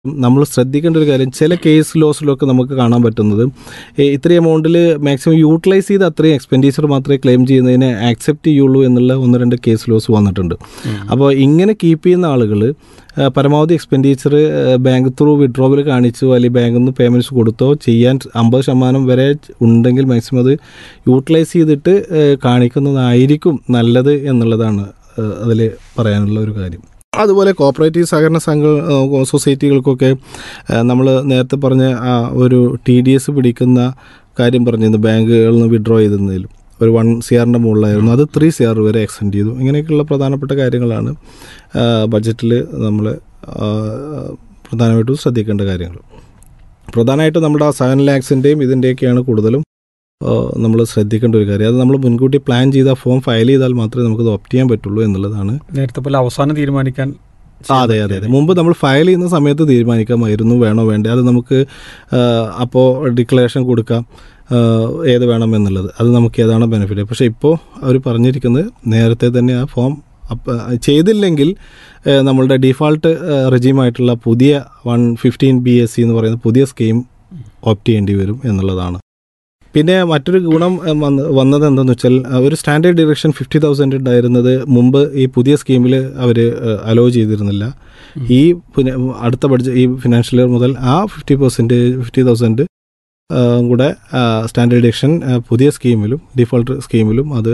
നമ്മൾ ശ്രദ്ധിക്കേണ്ട ഒരു കാര്യം ചില കേസ് ലോസിലൊക്കെ നമുക്ക് കാണാൻ പറ്റുന്നത് ഏ, ഇത്രയും എമൗണ്ടിൽ മാക്സിമം യൂട്ടിലൈസ് ചെയ്ത് അത്രയും എക്സ്പെൻഡിച്ചർ മാത്രമേ ക്ലെയിം ചെയ്യുന്നതിനെ ആക്സെപ്റ്റ് ചെയ്യുള്ളൂ എന്നുള്ള ഒന്ന് രണ്ട് കേസ് ലോസ് വന്നിട്ടുണ്ട് അപ്പോൾ ഇങ്ങനെ കീപ്പ് ചെയ്യുന്ന ആളുകൾ പരമാവധി എക്സ്പെൻഡിച്ചർ ബാങ്ക് ത്രൂ വിഡ്രോവൽ കാണിച്ചു അല്ലെങ്കിൽ ബാങ്കിൽ നിന്ന് പേയ്മെൻറ്റ്സ് കൊടുത്തോ ചെയ്യാൻ അമ്പത് ശതമാനം വരെ ഉണ്ടെങ്കിൽ മാക്സിമം അത് യൂട്ടിലൈസ് ചെയ്തിട്ട് ഏ, കാണിക്കുന്നതായിരിക്കും നല്ലത് എന്നുള്ളതാണ് അതിൽ പറയാനുള്ള ഒരു കാര്യം അതുപോലെ കോപ്പറേറ്റീവ് സഹകരണ സംഘ ഏഹ് സൊസൈറ്റികൾക്കൊക്കെ നമ്മൾ നേരത്തെ പറഞ്ഞ ആ ഒരു ടി ഡി എസ് പിടിക്കുന്ന കാര്യം പറഞ്ഞിരുന്നു ബാങ്കുകളിൽ നിന്ന് വിഡ്രോ ചെയ്തിരുന്നതിലും ഒരു വൺ സി ആറിൻ്റെ മുകളിലായിരുന്നു അത് ത്രീ സി ആർ വരെ എക്സ്റ്റെൻഡ് ചെയ്തു ഇങ്ങനെയൊക്കെയുള്ള പ്രധാനപ്പെട്ട കാര്യങ്ങളാണ് ബഡ്ജറ്റിൽ നമ്മൾ പ്രധാനമായിട്ടും ശ്രദ്ധിക്കേണ്ട കാര്യങ്ങൾ പ്രധാനമായിട്ടും നമ്മുടെ ആ സെവൻ ലാക്സിൻ്റെയും ഇതിൻ്റെയൊക്കെയാണ് കൂടുതലും നമ്മൾ ശ്രദ്ധിക്കേണ്ട ഒരു കാര്യം അത് നമ്മൾ മുൻകൂട്ടി പ്ലാൻ ചെയ്ത ഫോം ഫയൽ ചെയ്താൽ മാത്രമേ നമുക്കത് ഒപ്റ്റ് ചെയ്യാൻ പറ്റുള്ളൂ എന്നുള്ളതാണ് നേരത്തെ പോലെ അവസാനം തീരുമാനിക്കാൻ ആ, അതെ അതെ അതെ മുമ്പ് നമ്മൾ ഫയൽ ചെയ്യുന്ന സമയത്ത് തീരുമാനിക്കാമായിരുന്നു വേണോ വേണ്ടേ അത് നമുക്ക് അപ്പോൾ ഡിക്ലറേഷൻ കൊടുക്കാം ആ, ഏത് വേണം എന്നുള്ളത് അത് നമുക്ക് ഏതാണ് ബെനിഫിറ്റ് പക്ഷേ ഇപ്പോൾ അവർ പറഞ്ഞിരിക്കുന്നത് നേരത്തെ തന്നെ ആ ഫോം അപ്പ ചെയ്തില്ലെങ്കിൽ ഏ, നമ്മളുടെ ഡിഫാൾട്ട് റെജീമായിട്ടുള്ള പുതിയ one fifteen B S C എന്ന് പറയുന്ന പുതിയ സ്കീം ഓപ്റ്റ് ചെയ്യേണ്ടി വരും എന്നുള്ളതാണ് പിന്നെ മറ്റൊരു ഗുണം ഏ, വന്ന് വന്നത് എന്താണെന്ന് വെച്ചാൽ ആ, ഒരു സ്റ്റാൻഡേർഡ് ഡിറക്ഷൻ ഫിഫ്റ്റി തൗസൻഡ് ഉണ്ടായിരുന്നത് മുമ്പ് ഈ പുതിയ സ്കീമിൽ അവർ അലോ ചെയ്തിരുന്നില്ല ഈ പിന്നെ അടുത്ത ബഡ്ജറ്റ് ഈ ഫിനാൻഷ്യൽ ഇയർ മുതൽ ആ ഫിഫ്റ്റി പെർസെൻറ്റേജ് ഫിഫ്റ്റി തൗസൻഡ് കൂടെ സ്റ്റാൻഡേർഡ് ഡിറക്ഷൻ പുതിയ സ്കീമിലും ഡിഫോൾട്ട് സ്കീമിലും അത്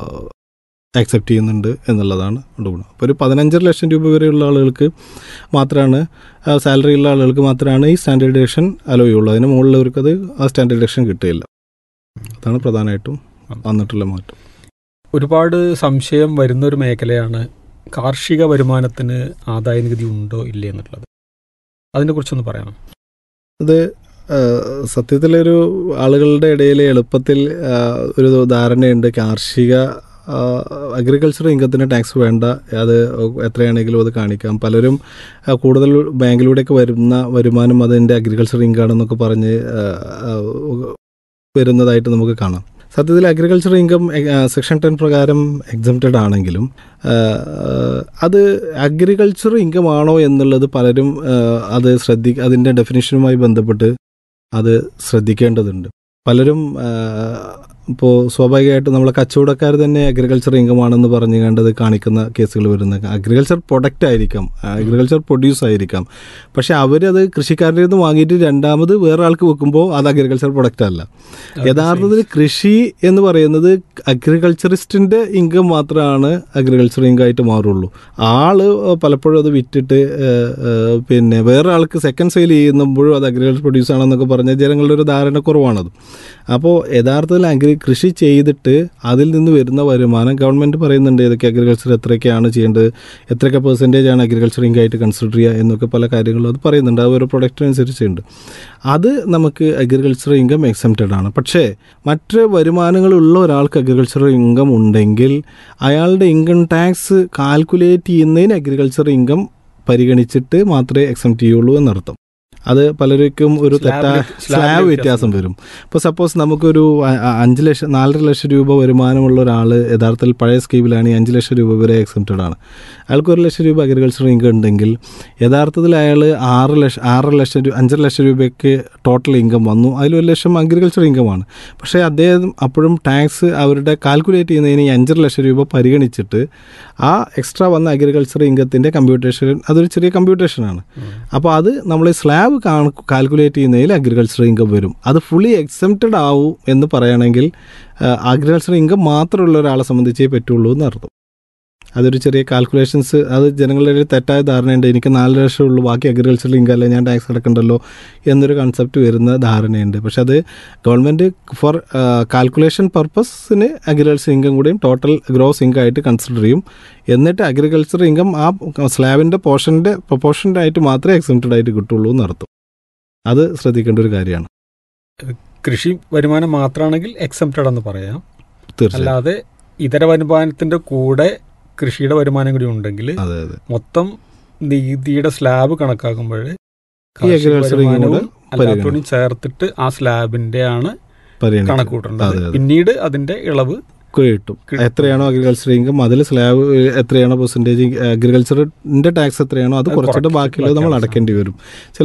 ആക്സെപ്റ്റ് ചെയ്യുന്നുണ്ട് എന്നുള്ളതാണ് കൊണ്ട് ഗുണം അപ്പോൾ ഒരു പതിനഞ്ചര ലക്ഷം രൂപ വരെയുള്ള ആളുകൾക്ക് മാത്രമാണ് സാലറി ഉള്ള ആളുകൾക്ക് മാത്രമാണ് ഈ സ്റ്റാൻഡേർഡ് ഡിറക്ഷൻ അലോ ചെയ്യുള്ളൂ അതിന് മുകളിലുള്ളവർക്ക് അത് ആ സ്റ്റാൻഡേർഡ് ഡിറക്ഷൻ കിട്ടുകയില്ല അതാണ് പ്രധാനമായിട്ടും വന്നിട്ടുള്ള മാറ്റം ഒരുപാട് സംശയം വരുന്ന ഒരു മേഖലയാണ് കാർഷിക വരുമാനത്തിന് ആദായ നികുതി ഉണ്ടോ ഇല്ലേ എന്നുള്ളത് അതിനെക്കുറിച്ചൊന്ന് പറയാം അത് സത്യത്തിലൊരു ആളുകളുടെ ഇടയിൽ എളുപ്പത്തിൽ ആ, ഒരു ധാരണയുണ്ട് കാർഷിക അഗ്രികൾച്ചർ ഇൻകത്തിന് ടാക്സ് വേണ്ട അത് എത്രയാണെങ്കിലും അത് കാണിക്കാം പലരും ആ, കൂടുതൽ ബാങ്കിലൂടെയൊക്കെ വരുന്ന വരുമാനം അതിൻ്റെ അഗ്രികൾച്ചർ ഇൻകാണെന്നൊക്കെ പറഞ്ഞ് ആ, ആ, വരുന്നതായിട്ട് നമുക്ക് കാണാം സത്യത്തിൽ അഗ്രികൾച്ചർ ഇൻകം സെക്ഷൻ ടെൻ പ്രകാരം എക്സംപ്റ്റഡ് ആണെങ്കിലും ആ, അത് അഗ്രികൾച്ചർ ഇൻകം ആണോ എന്നുള്ളത് പലരും ആ, അത് ശ്രദ്ധി അതിൻ്റെ ഡെഫിനേഷനുമായി ബന്ധപ്പെട്ട് അത് ശ്രദ്ധിക്കേണ്ടതുണ്ട് പലരും ഇപ്പോൾ സ്വാഭാവികമായിട്ടും നമ്മളെ കച്ചവടക്കാർ തന്നെ അഗ്രികൾച്ചർ ഇൻകം ആണെന്ന് പറഞ്ഞു കണ്ടത് കാണിക്കുന്ന കേസുകൾ വരുന്ന അഗ്രികൾച്ചർ പ്രൊഡക്റ്റ് ആയിരിക്കാം അഗ്രികൾച്ചർ പ്രൊഡ്യൂസ് ആയിരിക്കാം പക്ഷെ അവരത് കൃഷിക്കാരുടെ നിന്ന് വാങ്ങിയിട്ട് രണ്ടാമത് വേറെ ആൾക്ക് വെക്കുമ്പോൾ അത് അഗ്രികൾച്ചർ പ്രൊഡക്റ്റ് അല്ല യഥാർത്ഥത്തിൽ കൃഷി എന്ന് പറയുന്നത് അഗ്രികൾച്ചറിസ്റ്റിന്റെ ഇൻകം മാത്രമാണ് അഗ്രികൾച്ചർ ഇൻകം ആയിട്ട് മാറുള്ളൂ ആള് പലപ്പോഴും അത് വിറ്റിട്ട് ഏഹ്, ഏഹ്, പിന്നെ വേറെ ആൾക്ക് സെക്കൻഡ് സെയിൽ ചെയ്യുമ്പോഴും അത് അഗ്രികൾച്ചർ പ്രൊഡ്യൂസ് ആണെന്നൊക്കെ പറഞ്ഞ ജനങ്ങളുടെ ഒരു ധാരണ കുറവാണത് അപ്പോൾ യഥാർത്ഥത്തിൽ അഗ്രി കൃഷി ചെയ്തിട്ട് അതിൽ നിന്ന് വരുന്ന വരുമാനം ഗവൺമെൻറ് പറയുന്നുണ്ട് ഏതൊക്കെ അഗ്രികൾച്ചർ എത്രയൊക്കെയാണ് ചെയ്യേണ്ടത് എത്രയൊക്കെ പെർസെൻറ്റേജ് ആണ് അഗ്രികൾച്ചർ ഇൻകം ആയിട്ട് കൺസിഡർ ചെയ്യുക എന്നൊക്കെ പല കാര്യങ്ങളും അത് പറയുന്നുണ്ട് ആ ഒരു പ്രൊഡക്റ്റിനനുസരിച്ചുണ്ട് അത് നമുക്ക് അഗ്രികൾച്ചർ ഇൻകം എക്സംപ്റ്റഡ് ആണ് പക്ഷേ മറ്റ് വരുമാനങ്ങളുള്ള ഒരാൾക്ക് അഗ്രികൾച്ചർ ഇൻകം ഉണ്ടെങ്കിൽ അയാളുടെ ഇൻകം ടാക്സ് കാൽക്കുലേറ്റ് ചെയ്യുന്നതിന് അഗ്രികൾച്ചർ ഇൻകം പരിഗണിച്ചിട്ട് മാത്രമേ എക്സംപ്റ്റ് ചെയ്യുള്ളൂ എന്നർത്ഥം അത് പലർക്കും ഒരു തെറ്റാ സ്ലാബില് സ്ലാബ് വ്യത്യാസം വരും ഇപ്പോൾ സപ്പോസ് നമുക്കൊരു അ- അ- അഞ്ച് ലക്ഷം നാലര ലക്ഷം രൂപ വരുമാനമുള്ള ഒരാൾ യഥാർത്ഥത്തിൽ പഴയ സ്കീമിലാണ് ഈ അഞ്ച് ലക്ഷം രൂപ വരെ എക്സംപ്റ്റഡ് ആണ് അയാൾക്ക് ഒരു ലക്ഷം രൂപ അഗ്രികൾച്ചർ ഇൻകം ഉണ്ടെങ്കിൽ യഥാർത്ഥത്തിൽ അയാൾ ആറ് ലക്ഷം ആറര ലക്ഷം രൂപ അഞ്ചര ലക്ഷം രൂപയ്ക്ക് ടോട്ടൽ ഇൻകം വന്നു അതിൽ ഒരു ലക്ഷം അഗ്രികൾച്ചർ ഇൻകമാണ് പക്ഷേ അദ്ദേഹം അപ്പോഴും ടാക്സ് അവരുടെ കാൽക്കുലേറ്റ് ചെയ്യുന്നതിന് ഈ അഞ്ചര ലക്ഷം രൂപ പരിഗണിച്ചിട്ട് ആ എക്സ്ട്രാ വന്ന അഗ്രികൾച്ചർ ഇൻകത്തിൻ്റെ കമ്പ്യൂട്ടേഷൻ അതൊരു ചെറിയ കമ്പ്യൂട്ടേഷനാണ് അപ്പോൾ അത് നമ്മൾ സ്ലാബ് കാൽക്കുലേറ്റ് ചെയ്യുന്നതിൽ അഗ്രികൾച്ചർ ഇൻകം വരും അത് ഫുള്ളി എക്സംപ്റ്റഡ് ആവും എന്ന് പറയുകയാണെങ്കിൽ അഗ്രികൾച്ചർ ഇൻകം മാത്രമുള്ള ഒരാളെ സംബന്ധിച്ചേ പറ്റുള്ളൂ എന്നർത്ഥം അതൊരു ചെറിയ കാൽക്കുലേഷൻസ് അത് ജനങ്ങളുടെ ഒരു തെറ്റായ ധാരണയുണ്ട് എനിക്ക് നാല് ലക്ഷം ഉള്ളൂ ബാക്കി അഗ്രികൾച്ചർ ഇൻകം അല്ലേ ഞാൻ ടാക്സ് അടക്കണ്ടല്ലോ എന്നൊരു കൺസെപ്റ്റ് വരുന്ന ധാരണയുണ്ട് പക്ഷെ അത് ഗവൺമെൻറ് ഫോർ കാൽക്കുലേഷൻ പർപ്പസിന് അഗ്രികൾച്ചർ ഇൻകം കൂടിയും ടോട്ടൽ ഗ്രോസ് ഇൻകം ആയിട്ട് കൺസിഡർ ചെയ്യും എന്നിട്ട് അഗ്രികൾച്ചർ ഇൻകം ആ സ്ലാബിൻ്റെ പോർഷൻ്റെ പ്രൊപ്പോർഷൻ്റെ ആയിട്ട് മാത്രമേ എക്സംപ്റ്റഡ് ആയിട്ട് കിട്ടുള്ളൂ എന്നർത്ഥം അത് ശ്രദ്ധിക്കേണ്ട ഒരു കാര്യമാണ് കൃഷി വരുമാനം മാത്രമാണെങ്കിൽ എക്സംപ്റ്റഡ് എന്ന് പറയാം തീർച്ചയായും അല്ലാതെ ഇതര വരുമാനത്തിന്റെ കൂടെ കൃഷിയുടെ വരുമാനം കൂടി ഉണ്ടെങ്കിൽ അതെ അതെ മൊത്തം നികുതിയുടെ സ്ലാബ് കണക്കാക്കുമ്പോൾ ഈ agriculture income കൂടെ അല്ലാത്തോടും ചേർത്തിട്ട് ആ സ്ലാബിന്റെ ആണ് പരിഗണിക്കും കണക്ക് കൂട്ടേണ്ടത് അതെ, അതെ. പിന്നീട് അതിന്റെ ഇളവ് ഈക്വൽ കിട്ടും എത്രയാണോ അഗ്രികൾച്ചർ ഇൻകം അതിൽ സ്ലാബ് എത്രയാണോ പെർസെൻറ്റേജ് അഗ്രികൾച്ചറിന്റെ ടാക്സ് എത്രയാണോ അത് അത് കുറച്ചിട്ട് കുറച്ച് ബാക്കിയുള്ളത് നമ്മൾ ബാക്കി അടക്കേണ്ടി വരും